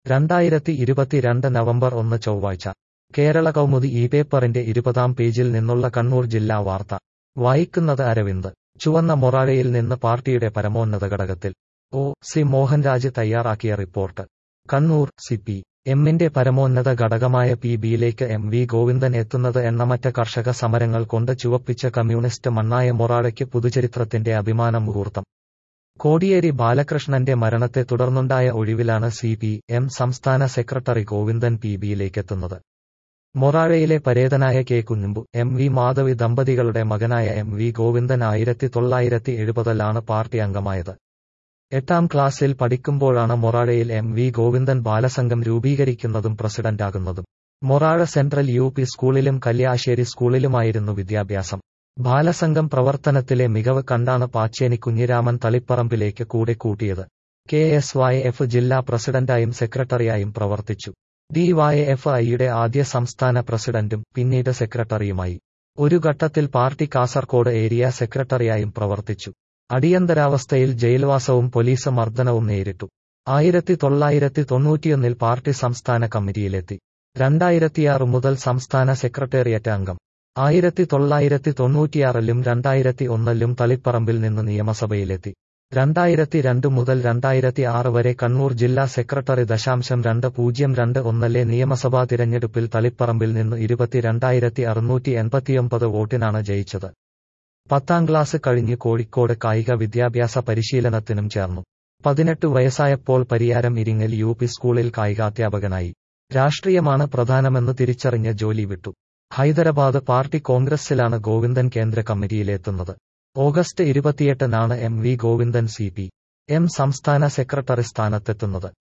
രണ്ടായിരത്തി ഇരുപത്തിരണ്ട് നവംബർ ഒന്ന് ചൊവ്വാഴ്ച കേരള കൗമുദി ഈ പേപ്പറിന്റെ ഇരുപതാം പേജിൽ നിന്നുള്ള കണ്ണൂർ ജില്ലാ വാർത്ത വായിക്കുന്നത് അരവിന്ദ് ചുവന്ന മൊറാഴയിൽ നിന്ന് പാർട്ടിയുടെ പരമോന്നത ഘടകത്തിൽ ഒ സി മോഹൻരാജ് തയ്യാറാക്കിയ റിപ്പോർട്ട് കണ്ണൂർ സി പി എമ്മിന്റെ പരമോന്നത ഘടകമായ പി ബിയിലേക്ക് എം വി ഗോവിന്ദൻ എത്തുന്നത് എണ്ണമറ്റ കർഷക സമരങ്ങൾ കൊണ്ട് ചുവപ്പിച്ച കമ്മ്യൂണിസ്റ്റ് മണ്ണായ മൊറാഴയ്ക്ക് പുതുചരിത്രത്തിന്റെ അഭിമാന മുഹൂർത്തം കോടിയേരി ബാലകൃഷ്ണന്റെ മരണത്തെ തുടർന്നുണ്ടായ ഒഴിവിലാണ് സി പി എം സംസ്ഥാന സെക്രട്ടറി ഗോവിന്ദൻ പി ബിയിലേക്കെത്തുന്നത് മൊറാഴയിലെ പരേതനായ K Kunhambu M V Madhavi ദമ്പതികളുടെ മകനായ എം വി ഗോവിന്ദൻ ആയിരത്തി തൊള്ളായിരത്തി എഴുപതിലാണ് പാർട്ടി അംഗമായത് എട്ടാം ക്ലാസ്സിൽ പഠിക്കുമ്പോഴാണ് മൊറാഴയിൽ എം വി ഗോവിന്ദൻ ബാലസംഘം രൂപീകരിക്കുന്നതും പ്രസിഡന്റാകുന്നതും മൊറാഴ സെൻട്രൽ യു പി സ്കൂളിലും കല്യാശ്ശേരി സ്കൂളിലുമായിരുന്നു വിദ്യാഭ്യാസം ബാലസംഘം പ്രവർത്തനത്തിലെ മികവ് കണ്ടാണ് പാച്ചേനി കുഞ്ഞിരാമൻ തളിപ്പറമ്പിലേക്ക് കൂടെ കൂട്ടിയത് കെ എസ് വൈ എഫ് ജില്ലാ പ്രസിഡന്റായും സെക്രട്ടറിയായും പ്രവർത്തിച്ചു ഡി വൈ എഫ് ഐയുടെ ആദ്യ സംസ്ഥാന പ്രസിഡന്റും പിന്നീട് സെക്രട്ടറിയുമായി ഒരു ഘട്ടത്തിൽ പാർട്ടി കാസർകോട് ഏരിയ സെക്രട്ടറിയായും പ്രവർത്തിച്ചു അടിയന്തരാവസ്ഥയിൽ ജയിൽവാസവും പോലീസ് മർദ്ദനവും നേരിട്ടു ആയിരത്തി തൊള്ളായിരത്തി തൊണ്ണൂറ്റിയൊന്നിൽ പാർട്ടി സംസ്ഥാന കമ്മിറ്റിയിലെത്തി രണ്ടായിരത്തിയാറ് മുതൽ സംസ്ഥാന സെക്രട്ടേറിയറ്റ് അംഗം ആയിരത്തി തൊള്ളായിരത്തി തൊണ്ണൂറ്റിയാറിലും രണ്ടായിരത്തി ഒന്നിലും തളിപ്പറമ്പിൽ നിന്ന് നിയമസഭയിലെത്തി രണ്ടായിരത്തി രണ്ട് മുതൽ രണ്ടായിരത്തി ആറ് വരെ കണ്ണൂർ ജില്ലാ സെക്രട്ടറി ദശാംശം രണ്ട് പൂജ്യം രണ്ട് ഒന്നിലെ നിയമസഭാ തിരഞ്ഞെടുപ്പിൽ തളിപ്പറമ്പിൽ നിന്ന് ഇരുപത്തിരണ്ടായിരത്തി അറുന്നൂറ്റി എൺപത്തിയൊമ്പത് വോട്ടിനാണ് ജയിച്ചത് പത്താം ക്ലാസ് കഴിഞ്ഞ് കോഴിക്കോട് കായിക വിദ്യാഭ്യാസ പരിശീലനത്തിനും ചേർന്നു പതിനെട്ട് വയസ്സായപ്പോൾ പരിയാരം ഇരിങ്ങൽ യു പി സ്കൂളിൽ കായികാധ്യാപകനായി രാഷ്ട്രീയമാണ് പ്രധാനമെന്ന് തിരിച്ചറിഞ്ഞ ജോലി വിട്ടു ഹൈദരാബാദ് പാർട്ടി കോൺഗ്രസിലാണ് ഗോവിന്ദൻ കേന്ദ്ര കമ്മിറ്റിയിലെത്തുന്നത് ഓഗസ്റ്റ് ഇരുപത്തിയെട്ടിനാണ് M V Govindan C P M സംസ്ഥാന സെക്രട്ടറി സ്ഥാനത്തെത്തുന്നത്